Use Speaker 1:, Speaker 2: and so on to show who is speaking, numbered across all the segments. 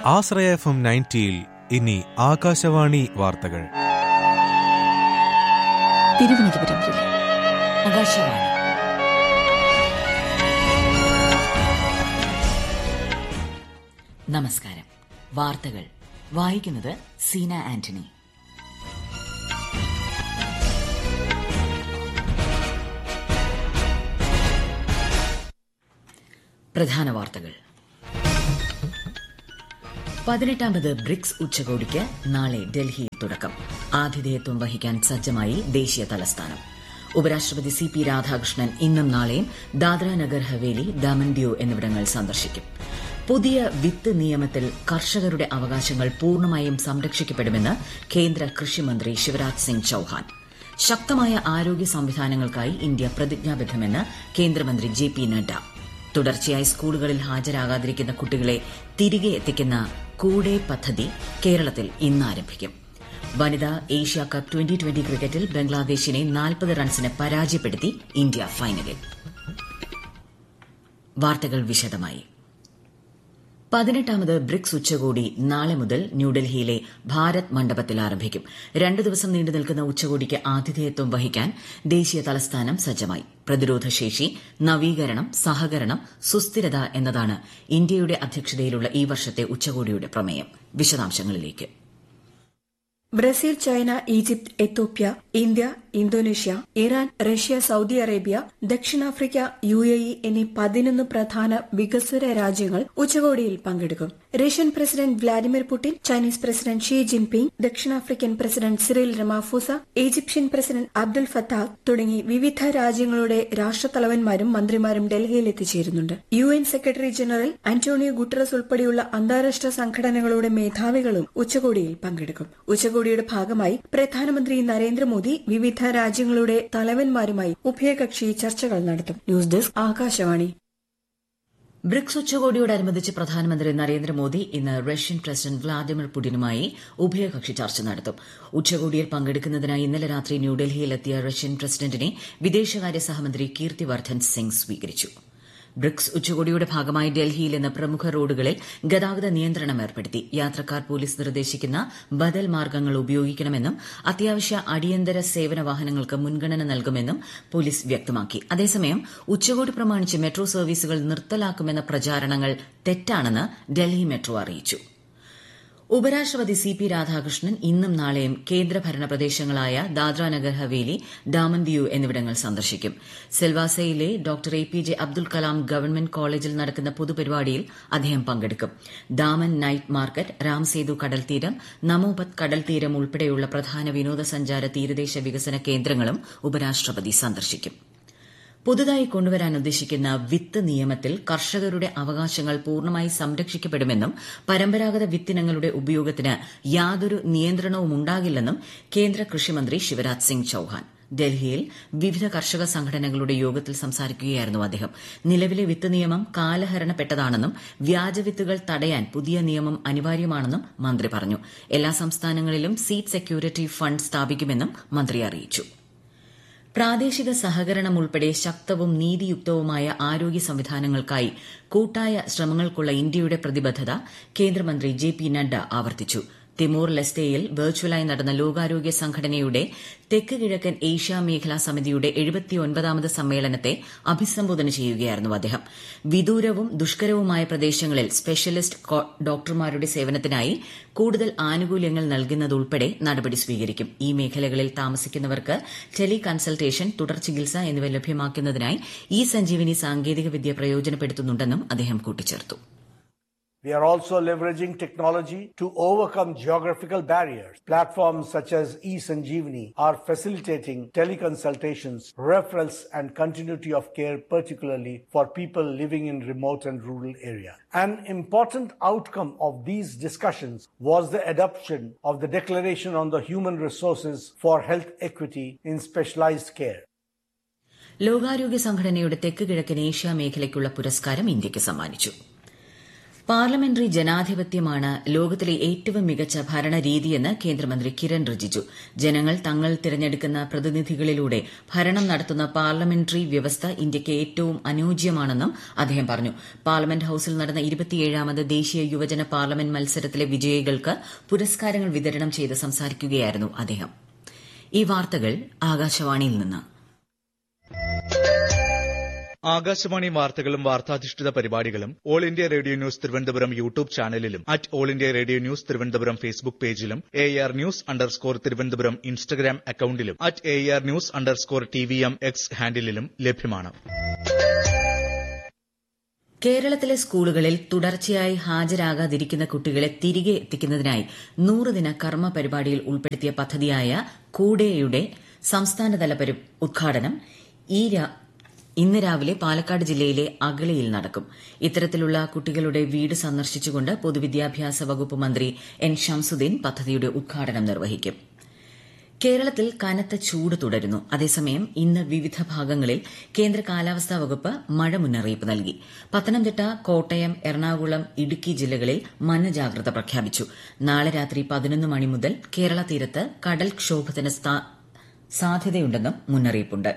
Speaker 1: ആശ്രയ F M നയൻറ്റിയിൽ ഇനി ആകാശവാണി വാർത്തകൾ
Speaker 2: Thiruvananthapuram relay
Speaker 3: Akashvani നമസ്കാരം വാർത്തകൾ വായിക്കുന്നത് സീന ആന്റണി പ്രധാന വാർത്തകൾ പതിനെട്ടാമത് ബ്രിക്സ് ഉച്ചകോടിക്ക് നാളെ ഡൽഹിയിൽ തുടക്കം ആതിഥേയത്വം വഹിക്കാൻ സജ്ജമായി ദേശീയ തലസ്ഥാനം ഉപരാഷ്ട്രപതി സി പി രാധാകൃഷ്ണൻ ഇന്നും നാളെയും ദാദ്ര നഗർ ഹവേലി ദമൻ ദിയു എന്നിവിടങ്ങൾ സന്ദർശിക്കും പുതിയ വിത്ത് നിയമത്തിൽ കർഷകരുടെ അവകാശങ്ങൾ പൂർണ്ണമായും സംരക്ഷിക്കപ്പെടുമെന്ന് കേന്ദ്ര കൃഷിമന്ത്രി ശിവരാജ് സിംഗ് ചൌഹാൻ ശക്തമായ ആരോഗ്യ സംവിധാനങ്ങൾക്കായി ഇന്ത്യ പ്രതിജ്ഞാബദ്ധമെന്ന് കേന്ദ്രമന്ത്രി ജെ പി നഡ്ഡ തുടർച്ചയായി സ്കൂളുകളിൽ ഹാജരാകാതിരിക്കുന്ന കുട്ടികളെ തിരികെ എത്തിക്കുന്ന കൂടെ പദ്ധതി കേരളത്തിൽ ഇന്ന് ആരംഭിക്കും വനിതാ ഏഷ്യ കപ്പ് ട്വന്റി ട്വന്റി ക്രിക്കറ്റിൽ ബംഗ്ലാദേശിനെ നാൽപ്പത് റൺസിന് പരാജയപ്പെടുത്തി ഇന്ത്യ ഫൈനലിൽ വാർത്തകൾ വിശദമായി പതിനെട്ടാമത് ബ്രിക്സ് ഉച്ചകോടി നാളെ മുതൽ ന്യൂഡൽഹിയിലെ ഭാരത് മണ്ഡപത്തിൽ ആരംഭിക്കും രണ്ടു ദിവസം നീണ്ടു നിൽക്കുന്ന ഉച്ചകോടിക്ക് ആതിഥേയത്വം വഹിക്കാൻ ദേശീയ തലസ്ഥാനം സജ്ജമായി പ്രതിരോധശേഷി നവീകരണം സഹകരണം സുസ്ഥിരത എന്നതാണ് ഇന്ത്യയുടെ അധ്യക്ഷതയിലുള്ള ഈ വർഷത്തെ ഉച്ചകോടിയുടെ പ്രമേയം വിശദാംശങ്ങളിലേക്ക്
Speaker 2: Brazil China Egypt Ethiopia India Indonesia Iran Russia Saudi Arabia ദക്ഷിണാഫ്രിക്ക യു എ ഇ എന്നീ പതിനൊന്ന് പ്രധാന വികസ്വര രാജ്യങ്ങൾ ഉച്ചകോടിയിൽ പങ്കെടുക്കും Russian president Vladimir Putin Chinese president Xi Jinping ദക്ഷിണാഫ്രിക്കൻ president Cyril Ramaphosa Egyptian president Abdul Fattah തുടങ്ങി വിവിധ രാജ്യങ്ങളുടെ രാഷ്ട്രത്തലവന്മാരും മന്ത്രിമാരും ഡൽഹിയിൽ എത്തിച്ചേരുന്നുണ്ട് U N secretary general Antonio Guterres ഉൾപ്പെടെയുള്ള അന്താരാഷ്ട്ര സംഘടനകളുടെ മേധാവികളും ഉച്ചകോടിയിൽ പങ്കെടുക്കും ഉച്ചകോടിയുടെ ഭാഗമായി പ്രധാനമന്ത്രി നരേന്ദ്രമോദി വിവിധ രാജ്യങ്ങളുടെ തലവന്മാരുമായി ഉഭയകക്ഷി ചർച്ചകൾ നടത്തും ന്യൂസ് ഡെസ്ക് ആകാശവാണി
Speaker 3: ബ്രിക്സ് ഉച്ചകോടിയോടനുബന്ധിച്ച് പ്രധാനമന്ത്രി നരേന്ദ്രമോദി ഇന്ന് റഷ്യൻ പ്രസിഡന്റ് വ്ളാഡിമിർ പുടിനുമായി ഉഭയകക്ഷി ചർച്ച നടത്തും ഉച്ചകോടിയിൽ പങ്കെടുക്കുന്നതിനായി ഇന്നലെ രാത്രി ന്യൂഡൽഹിയിലെത്തിയ റഷ്യൻ പ്രസിഡന്റിനെ വിദേശകാര്യ സഹമന്ത്രി കീർത്തിവർദ്ധൻ സിംഗ് സ്വീകരിച്ചു ബ്രിക്സ് ഉച്ചകോടിയുടെ ഭാഗമായി ഡൽഹിയിൽ ഇന്ന് പ്രമുഖ റോഡുകളിൽ ഗതാഗത നിയന്ത്രണം ഏർപ്പെടുത്തി യാത്രക്കാർ പോലീസ് നിർദ്ദേശിക്കുന്ന ബദൽ മാർഗ്ഗങ്ങൾ ഉപയോഗിക്കണമെന്നും അത്യാവശ്യ അടിയന്തര സേവന വാഹനങ്ങൾക്ക് മുൻഗണന നൽകുമെന്നും പോലീസ് വ്യക്തമാക്കി അതേസമയം ഉച്ചകോടി പ്രമാണിച്ച് മെട്രോ സർവീസുകൾ നിർത്തലാക്കുമെന്ന പ്രചാരണങ്ങൾ തെറ്റാണെന്ന് ഡൽഹി മെട്രോ അറിയിച്ചു ഉപരാഷ്ട്രപതി സി പി രാധാകൃഷ്ണൻ ഇന്നും നാളെയും കേന്ദ്രഭരണ പ്രദേശങ്ങളായ ദാദ്ര നഗർ ഹവേലി ദാമൻ ദിയു എന്നിവിടങ്ങൾ സന്ദർശിക്കും സെൽവാസയിലെ doctor A P J Abdul Kalam government കോളേജിൽ നടക്കുന്ന പൊതുപരിപാടിയിൽ അദ്ദേഹം പങ്കെടുക്കും ദാമൻ നൈറ്റ് മാർക്കറ്റ് രാംസേതു കടൽത്തീരം നമോപത് കടൽത്തീരം ഉൾപ്പെടെയുള്ള പ്രധാന വിനോദസഞ്ചാര തീരദേശ വികസന കേന്ദ്രങ്ങളും ഉപരാഷ്ട്രപതി സന്ദർശിക്കും പുതുതായി കൊണ്ടുവരാൻ ഉദ്ദേശിക്കുന്ന വിത്ത് നിയമത്തിൽ കർഷകരുടെ അവകാശങ്ങൾ പൂർണ്ണമായി സംരക്ഷിക്കപ്പെടുമെന്നും പരമ്പരാഗത വിത്തിനങ്ങളുടെ ഉപയോഗത്തിന് യാതൊരു നിയന്ത്രണവും ഉണ്ടാകില്ലെന്നും കേന്ദ്ര കൃഷിമന്ത്രി ശിവരാജ് സിംഗ് ചൌഹാൻ ഡൽഹിയിൽ വിവിധ കർഷക സംഘടനകളുടെ യോഗത്തിൽ സംസാരിക്കുകയായിരുന്നു അദ്ദേഹം നിലവിലെ വിത്ത് നിയമം കാലഹരണപ്പെട്ടതാണെന്നും വ്യാജവിത്തുകൾ തടയാൻ പുതിയ നിയമം അനിവാര്യമാണെന്നും മന്ത്രി പറഞ്ഞു എല്ലാ സംസ്ഥാനങ്ങളിലും സീഡ് സെക്യൂരിറ്റി ഫണ്ട് സ്ഥാപിക്കുമെന്നും മന്ത്രി അറിയിച്ചു പ്രാദേശിക സഹകരണം ഉൾപ്പെടെ ശക്തവും നീതിയുക്തവുമായ ആരോഗ്യ സംവിധാനങ്ങൾക്കായി കൂട്ടായ ശ്രമങ്ങൾക്കുള്ള ഇന്ത്യയുടെ പ്രതിബദ്ധത കേന്ദ്രമന്ത്രി ജെ പി നഡ്ഡ ആവർത്തിച്ചു തിമോർ ലെസ്റ്റേയിൽ വെർച്വലായി നടന്ന ലോകാരോഗ്യ സംഘടനയുടെ തെക്ക് കിഴക്കൻ ഏഷ്യ മേഖലാ സമിതിയുടെ എഴുപത്തിയൊൻപതാമത് സമ്മേളനത്തെ അഭിസംബോധന ചെയ്യുകയായിരുന്നു അദ്ദേഹം വിദൂരവും ദുഷ്കരവുമായ പ്രദേശങ്ങളിൽ സ്പെഷ്യലിസ്റ്റ് ഡോക്ടർമാരുടെ സേവനത്തിനായി കൂടുതൽ ആനുകൂല്യങ്ങൾ നൽകുന്നതുൾപ്പെടെ നടപടി സ്വീകരിക്കും ഈ മേഖലകളിൽ താമസിക്കുന്നവർക്ക് ടെലി കൺസൾട്ടേഷൻ തുടർ ചികിത്സ എന്നിവ ലഭ്യമാക്കുന്നതിനായി ഈ സഞ്ജീവനി സാങ്കേതികവിദ്യ പ്രയോജനപ്പെടുത്തുന്നുണ്ടെന്നും അദ്ദേഹം കൂട്ടിച്ചേർത്തു
Speaker 4: We are also leveraging technology to overcome geographical barriers. Platforms such as eSanjeevani are facilitating teleconsultations, referrals, and continuity of care, particularly for people living in remote and rural areas. An important outcome of these discussions was the adoption of the Declaration on the Human Resources for Health Equity in Specialized Care.
Speaker 3: ലോകാരോഗ്യ സംഘടനയുടെ തെക്ക് കിഴക്കൻ Asia മേഖലയ്ക്കുള്ള പുരസ്കാരം ഇന്ത്യയ്ക്ക് സമ്മാനിച്ചു parliamentary ജനാധിപത്യമാണ് ലോകത്തിലെ ഏറ്റവും മികച്ച ഭരണരീതിയെന്ന് കേന്ദ്രമന്ത്രി കിരൺ റിജിജു ജനങ്ങൾ തങ്ങൾ തിരഞ്ഞെടുക്കുന്ന പ്രതിനിധികളിലൂടെ ഭരണം നടത്തുന്ന പാർലമെന്ററി വ്യവസ്ഥ ഇന്ത്യയ്ക്ക് ഏറ്റവും അനുയോജ്യമാണെന്നും അദ്ദേഹം പറഞ്ഞു പാർലമെന്റ് ഹൌസിൽ നടന്ന ഇരുപത്തിയേഴാമത് ദേശീയ യുവജന പാർലമെന്റ് മത്സരത്തിലെ വിജയികൾക്ക് പുരസ്കാരങ്ങൾ വിതരണം ചെയ്ത് സംസാരിക്കുകയായിരുന്നു അദ്ദേഹം ഈ വാർത്തകൾ ആകാശവാണിയിൽ നിന്ന്
Speaker 5: ആകാശവാണി വാർത്തകളും വാർത്താധിഷ്ഠിത പരിപാടികളും all India radio news Thiruvananthapuram YouTube ചാനലിലും at all India radio news Thiruvananthapuram Facebook പേജിലും A R news underscore Thiruvananthapuram Instagram അക്കൌണ്ടിലും at A R news underscore T V M X ഹാൻഡിലും ലഭ്യമാണ്
Speaker 3: കേരളത്തിലെ സ്കൂളുകളിൽ തുടർച്ചയായി ഹാജരാകാതിരിക്കുന്ന കുട്ടികളെ തിരികെ എത്തിക്കുന്നതിനായി നൂറുദിന കർമ്മ പരിപാടിയിൽ ഉൾപ്പെടുത്തിയ പദ്ധതിയായ കൂടെയുടെ സംസ്ഥാനതല ഉദ്ഘാടനം ഈ ഇന്ന് രാവിലെ പാലക്കാട് ജില്ലയിലെ അഗളിയിൽ നടക്കും ഇത്തരത്തിലുള്ള കുട്ടികളുടെ വീട് സന്ദർശിച്ചുകൊണ്ട് പൊതുവിദ്യാഭ്യാസ വകുപ്പ് മന്ത്രി എൻ ഷംസുദ്ദീൻ പദ്ധതിയുടെ ഉദ്ഘാടനം നിർവഹിക്കും കേരളത്തിൽ കനത്ത ചൂട് തുടരുന്നു അതേസമയം ഇന്ന് വിവിധ ഭാഗങ്ങളിൽ കേന്ദ്ര കാലാവസ്ഥാ വകുപ്പ് മഴ മുന്നറിയിപ്പ് നൽകി പത്തനംതിട്ട കോട്ടയം എറണാകുളം ഇടുക്കി ജില്ലകളിൽ മഞ്ഞജാഗ്രത പ്രഖ്യാപിച്ചു നാളെ രാത്രി പതിനൊന്ന് മണി മുതൽ കേരള തീരത്ത് കടൽക്ഷോഭത്തിന് സാധ്യതയുണ്ടെന്നും മുന്നറിയിപ്പുണ്ട്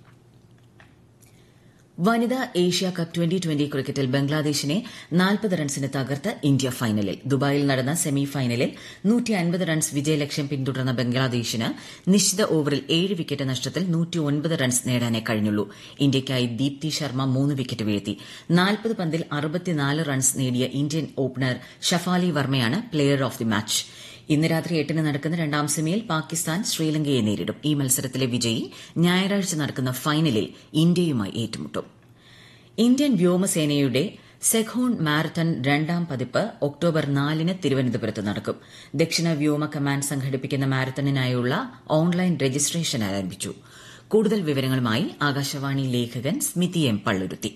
Speaker 3: വനിതാ ഏഷ്യ കപ്പ് ട്വന്റി ട്വന്റി ക്രിക്കറ്റിൽ ബംഗ്ലാദേശിനെ നാൽപ്പത് റൺസിന് തകർത്ത് ഇന്ത്യ ഫൈനലിൽ ദുബായിൽ നടന്ന സെമി ഫൈനലിൽ റൺസ് വിജയലക്ഷ്യം പിന്തുടർന്ന ബംഗ്ലാദേശിന് നിശ്ചിത ഓവറിൽ ഏഴ് വിക്കറ്റ് നഷ്ടത്തിൽ റൺസ് നേടാനേ കഴിഞ്ഞുള്ളൂ ഇന്ത്യയ്ക്കായി ദീപ്തി ശർമ്മ മൂന്ന് വിക്കറ്റ് വീഴ്ത്തി നാൽപ്പത് പന്തിൽ അറുപത്തിനാല് റൺസ് നേടിയ ഇന്ത്യൻ ഓപ്പണർ ഷഫാലി വർമ്മയാണ് പ്ലെയർ ഓഫ് ദി മാച്ച് ഇന്ന് രാത്രി എട്ടിന് നടക്കുന്ന രണ്ടാം സെമിയിൽ പാകിസ്ഥാൻ ശ്രീലങ്കയെ നേരിടും ഈ മത്സരത്തിലെ വിജയി ഞായറാഴ്ച നടക്കുന്ന ഫൈനലിൽ ഇന്ത്യയുമായി ഏറ്റുമുട്ടും ഇന്ത്യൻ വ്യോമസേനയുടെ സെഖോൺ മാരത്തൺ രണ്ടാം പതിപ്പ് ഒക്ടോബർ നാലിന് തിരുവനന്തപുരത്ത് നടക്കും ദക്ഷിണ വ്യോമ കമാൻഡ് സംഘടിപ്പിക്കുന്ന മാരത്തണിനായുള്ള ഓൺലൈൻ രജിസ്ട്രേഷൻ ആരംഭിച്ചു കൂടുതൽ വിവരങ്ങളുമായി ആകാശവാണി ലേഖകൻ സ്മിതി എം പള്ളുരുത്തി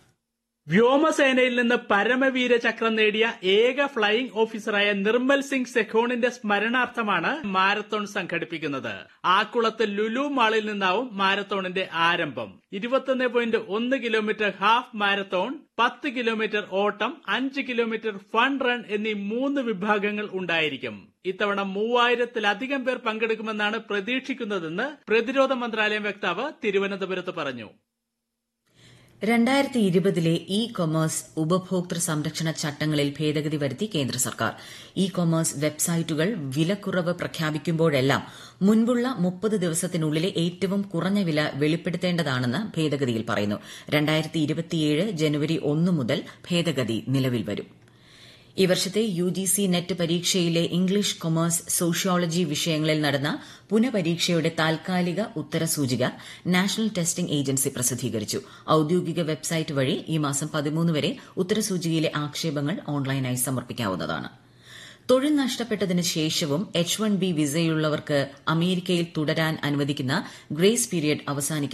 Speaker 6: വ്യോമസേനയിൽ നിന്ന് പരമവീര ചക്രം നേടിയ ഏക ഫ്ലൈയിംഗ് ഓഫീസറായ നിർമ്മൽ സിംഗ് സെഖോണിന്റെ സ്മരണാർത്ഥമാണ് മാരത്തോൺ സംഘടിപ്പിക്കുന്നത് ആക്കുളത്ത് ലുലു മാളിൽ നിന്നാവും മാരത്തോണിന്റെ ആരംഭം ഇരുപത്തൊന്ന് പോയിന്റ് ഒന്ന് കിലോമീറ്റർ ഹാഫ് മാരത്തോൺ പത്ത് കിലോമീറ്റർ ഓട്ടം അഞ്ച് കിലോമീറ്റർ ഫൺ റൺ എന്നീ മൂന്ന് വിഭാഗങ്ങൾ ഉണ്ടായിരിക്കും ഇത്തവണ മൂവായിരത്തിലധികം പേർ പങ്കെടുക്കുമെന്നാണ് പ്രതീക്ഷിക്കുന്നതെന്ന് പ്രതിരോധ മന്ത്രാലയം വക്താവ് തിരുവനന്തപുരത്ത് പറഞ്ഞു
Speaker 3: രണ്ടായിരത്തി ഇരുപതിലെ ഇ കൊമേഴ്സ് ഉപഭോക്തൃ സംരക്ഷണ ചട്ടങ്ങളിൽ ഭേദഗതി വരുത്തി കേന്ദ്ര സർക്കാർ ഇ കൊമേഴ്സ് വെബ്സൈറ്റുകൾ വിലക്കുറവ് പ്രഖ്യാപിക്കുമ്പോഴെല്ലാം മുൻപുള്ള മുപ്പത് ദിവസത്തിനുള്ളിലെ ഏറ്റവും കുറഞ്ഞ വില വെളിപ്പെടുത്തേണ്ടതാണെന്ന് ഭേദഗതിയിൽ പറയുന്നു രണ്ടായിരത്തി ഇരുപത്തിയേഴ് ജനുവരി ഒന്ന് മുതൽ ഭേദഗതി നിലവിൽ വരും ഈ വർഷത്തെ യുജിസി നെറ്റ് പരീക്ഷയിലെ ഇംഗ്ലീഷ് കൊമേഴ്സ് സോഷ്യോളജി വിഷയങ്ങളിൽ നടന്ന പുനഃപരീക്ഷയുടെ താൽക്കാലിക ഉത്തരസൂചിക നാഷണൽ ടെസ്റ്റിംഗ് ഏജൻസി പ്രസിദ്ധീകരിച്ചു ഔദ്യോഗിക വെബ്സൈറ്റ് വഴി ഈ മാസം പതിമൂന്ന് വരെ ഉത്തരസൂചികയിലെ ആക്ഷേപങ്ങൾ ഓൺലൈനായി സമർപ്പിക്കാവുന്നതാണ് തൊഴിൽ നഷ്ടപ്പെട്ടതിന് ശേഷവും എച്ച് വൺ ബി വിസയുള്ളവർക്ക് അമേരിക്കയിൽ തുടരാൻ അനുവദിക്കുന്ന ഗ്രേസ് പീരിയഡ്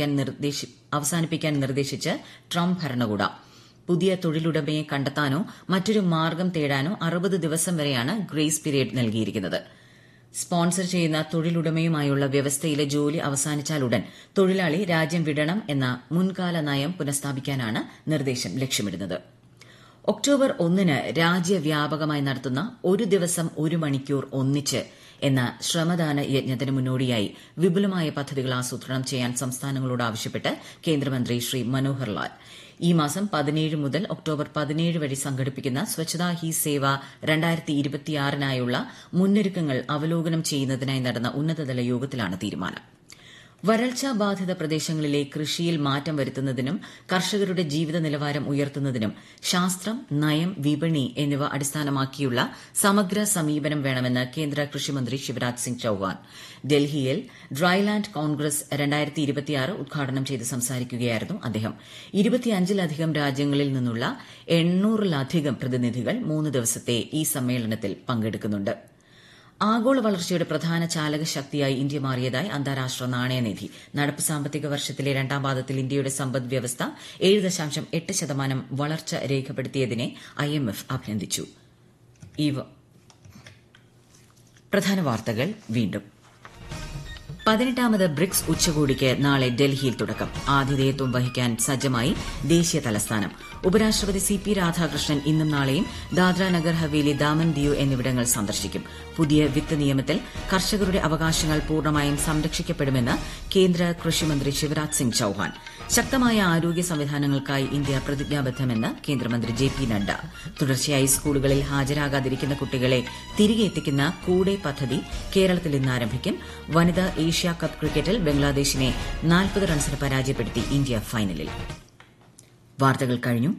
Speaker 3: അവസാനിപ്പിക്കാൻ നിർദ്ദേശിച്ച് ട്രംപ് ഭരണകൂടം പുതിയ തൊഴിലുടമയെ കണ്ടെത്താനോ മറ്റൊരു മാർഗം തേടാനോ അറുപത് ദിവസം വരെയാണ് ഗ്രേസ് പീരിയഡ് നൽകിയിരിക്കുന്നത് സ്പോൺസർ ചെയ്യുന്ന തൊഴിലുടമയുമായുള്ള വ്യവസ്ഥയിലെ ജോലി അവസാനിച്ചാലുടൻ തൊഴിലാളി രാജ്യം വിടണം എന്ന മുൻകാല നയം പുനഃസ്ഥാപിക്കാനാണ് നിർദ്ദേശം ലക്ഷ്യമിടുന്നത് ഒക്ടോബർ ഒന്നിന് രാജ്യവ്യാപകമായി നടത്തുന്ന ഒരു ദിവസം ഒരു മണിക്കൂർ ഒന്നിച്ച് എന്ന ശ്രമദാന യജ്ഞത്തിന് മുന്നോടിയായി വിപുലമായ പദ്ധതികൾ ആസൂത്രണം ചെയ്യാൻ സംസ്ഥാനങ്ങളോട് ആവശ്യപ്പെട്ട് കേന്ദ്രമന്ത്രി ശ്രീ മനോഹർ ലാൽ ഈ മാസം പതിനേഴ് മുതൽ ഒക്ടോബർ പതിനേഴ് വരെ സംഘടിപ്പിക്കുന്ന സ്വച്ഛതാ ഹി സേവ രണ്ടായിരത്തി ഇരുപത്തിയാറിനായുള്ള മുന്നൊരുക്കങ്ങൾ അവലോകനം ചെയ്യുന്നതിനായി നടന്ന ഉന്നതതല യോഗത്തിലാണ് തീരുമാനം വരൾച്ചാ ബാധിത പ്രദേശങ്ങളിലെ കൃഷിയിൽ മാറ്റം വരുത്തുന്നതിനും കർഷകരുടെ ജീവിത നിലവാരം ഉയർത്തുന്നതിനും ശാസ്ത്രം നയം വിപണി എന്നിവ അടിസ്ഥാനമാക്കിയുള്ള സമഗ്ര സമീപനം വേണമെന്ന് കേന്ദ്ര കൃഷിമന്ത്രി ശിവരാജ് സിംഗ് ചൌഹാൻ ഡൽഹിയിൽ ഡ്രൈലാൻഡ് കോൺഗ്രസ് രണ്ടായിരത്തി ഇരുപത്തിയാറ് ഉദ്ഘാടനം ചെയ്ത് സംസാരിക്കുകയായിരുന്നു അദ്ദേഹം ഇരുപത്തിയഞ്ചിലധികം രാജ്യങ്ങളിൽ നിന്നുള്ള എണ്ണൂറിലധികം പ്രതിനിധികൾ മൂന്ന് ദിവസത്തെ ഈ സമ്മേളനത്തിൽ പങ്കെടുക്കുന്നുണ്ട് ആഗോള വളർച്ചയുടെ പ്രധാന ചാലക ശക്തിയായി ഇന്ത്യ മാറിയതായി അന്താരാഷ്ട്ര നാണയനിധി നടപ്പ് സാമ്പത്തിക വർഷത്തിലെ രണ്ടാം പാദത്തിൽ ഇന്ത്യയുടെ സമ്പദ് വ്യവസ്ഥ ഏഴ് ദശാംശം എട്ട് ശതമാനം വളർച്ച രേഖപ്പെടുത്തിയതിനെ ഐഎംഎഫ് അഭിനന്ദിച്ചു പ്രധാന വാർത്തകൾ വീണ്ടും പതിനെട്ടാമത് ബ്രിക്സ് ഉച്ചകോടിക്ക് നാളെ ഡൽഹിയിൽ തുടക്കം ആതിഥേയത്വം വഹിക്കാൻ സജ്ജമായി ദേശീയ തലസ്ഥാനം ഉപരാഷ്ട്രപതി സി പി രാധാകൃഷ്ണൻ ഇന്നും നാളെയും ദാദ്ര നഗർ ഹവേലി ദാമൻ ദിയു എന്നിവിടങ്ങൾ സന്ദർശിക്കും പുതിയ വിത്ത് നിയമത്തിൽ കർഷകരുടെ അവകാശങ്ങൾ പൂർണ്ണമായും സംരക്ഷിക്കപ്പെടുമെന്ന് കേന്ദ്ര കൃഷിമന്ത്രി ശിവരാജ് സിംഗ് ചൌഹാൻ ശക്തമായ ആരോഗ്യ സംവിധാനങ്ങൾക്കായി ഇന്ത്യ പ്രതിജ്ഞാബദ്ധമെന്ന് കേന്ദ്രമന്ത്രി ജെ പി നഡ്ഡ തുടർച്ചയായി സ്കൂളുകളിൽ ഹാജരാകാതിരിക്കുന്ന കുട്ടികളെ തിരികെ എത്തിക്കുന്ന കൂടെ പദ്ധതി കേരളത്തിൽ ഇന്ന് ആരംഭിക്കും വനിതാ ഏഷ്യ കപ്പ് ക്രിക്കറ്റിൽ ബംഗ്ലാദേശിനെ നാൽപ്പത് റൺസിന് പരാജയപ്പെടുത്തി ഇന്ത്യ ഫൈനലിൽ വാർത്തകൾ കഴിഞ്ഞു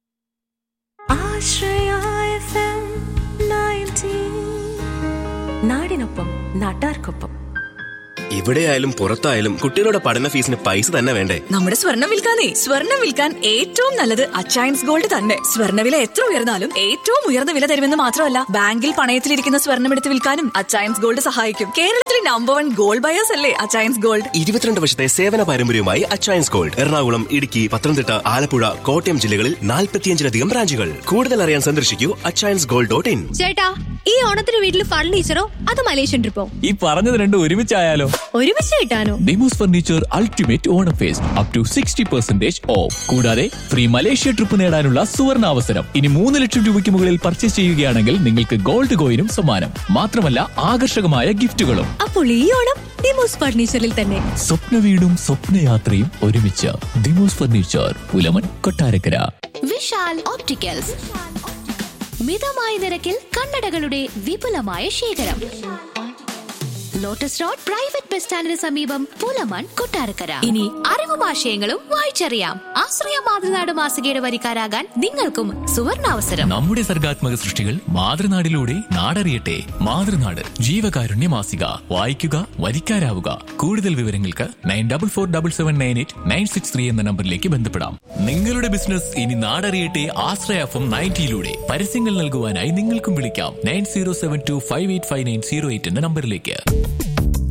Speaker 7: നാടിനൊപ്പം നാട്ടാർക്കൊപ്പം
Speaker 8: എവിടെയായാലും പുറത്തായാലും കുട്ടികളുടെ പഠന ഫീസിന് പൈസ തന്നെ വേണ്ടേ
Speaker 7: നമ്മുടെ സ്വർണം വിൽക്കാനേ സ്വർണം വിൽക്കാൻ ഏറ്റവും നല്ലത് അച്ചയൻസ് ഗോൾഡ് തന്നെ സ്വർണ്ണവില എത്ര ഉയർന്നാലും ഏറ്റവും ഉയർന്ന വില തരുമെന്ന് മാത്രമല്ല ബാങ്കിൽ പണയത്തിലിരിക്കുന്ന സ്വർണം എടുത്ത് വിൽക്കാനും അച്ചയൻസ് ഗോൾഡ് സഹായിക്കും കേരളത്തിലെ നമ്പർ വൺ ഗോൾഡ് ബയേഴ്സ് അല്ലേ അച്ചയൻസ് ഗോൾഡ്
Speaker 8: ഇരുപത്തിരണ്ട് വർഷത്തെ സേവന പാരമ്പര്യവുമായി അച്ചയൻസ് ഗോൾഡ് എറണാകുളം ഇടുക്കി പത്തനംതിട്ട ആലപ്പുഴ കോട്ടയം ജില്ലകളിൽ നാൽപ്പത്തിയഞ്ചിലധികം ബ്രാഞ്ചുകൾ കൂടുതൽ അറിയാൻ സന്ദർശിക്കൂ അച്ചയൻസ് ഗോൾഡ് ഡോട്ട് ഇൻ
Speaker 9: ചേട്ടാ ഈ ഓണത്തിന് വീട്ടിൽ ഫർണിച്ചറോ അത് മലേഷ്യൻ ട്രിപ്പോ
Speaker 10: ഈ പറഞ്ഞത് രണ്ടും ഒരുമിച്ചായാലോ
Speaker 9: ഒരുമിച്ച് കിട്ടാനോ
Speaker 10: Dimos furniture ultimate Onam fest up to sixty percentage off കൂടാതെ ഫ്രീ മലേഷ്യ ട്രിപ്പ് നേടാനുള്ള സുവർണ അവസരം ഇനി മൂന്ന് ലക്ഷം രൂപയ്ക്ക് മുകളിൽ പർച്ചേസ് ചെയ്യുകയാണെങ്കിൽ നിങ്ങൾക്ക് ഗോൾഡ് കോയിനും സമ്മാനം മാത്രമല്ല ആകർഷകമായ ഗിഫ്റ്റുകളും
Speaker 9: അപ്പോൾ ഈ ഓണം ഡിമോസ് ഫർണിച്ചറിൽ തന്നെ
Speaker 10: സ്വപ്ന വീടും സ്വപ്നയാത്രയും ഒരുമിച്ച് Dimos furniture Pulamon Kottarakkara
Speaker 9: Vishal opticals മിതമായ നിരക്കിൽ കണ്ണടകളുടെ വിപുലമായ ശേഖരം ലോട്ടസ് റോഡ് പ്രൈവറ്റ് ബസ് സ്റ്റാൻഡിന് സമീപം പുലമൺ കൊട്ടാരക്കര ഇനി അറിവും ആശയങ്ങളും വായിച്ചറിയാം ആശ്രയ മാതൃനാട് മാസികയുടെ വരിക്കാരാകാൻ നിങ്ങൾക്കും സുവർണാവസരം
Speaker 10: നമ്മുടെ സർഗാത്മക സൃഷ്ടികൾ മാതൃനാടിലൂടെ നാടറിയട്ടെ മാതൃനാട് ജീവകാരുണ്യ മാസിക വായിക്കുക വരിക്കാരാവുക കൂടുതൽ വിവരങ്ങൾക്ക് nine double four double seven nine eight nine six three എന്ന നമ്പറിലേക്ക് ബന്ധപ്പെടാം നിങ്ങളുടെ ബിസിനസ് ഇനി നാടറിയട്ടെ ആശ്രയ എഫ് എം നയൻറ്റിയിലൂടെ പരസ്യങ്ങൾ നൽകുവാനായി നിങ്ങൾക്കും വിളിക്കാം nine zero seven two five eight five nine zero eight എന്ന നമ്പറിലേക്ക്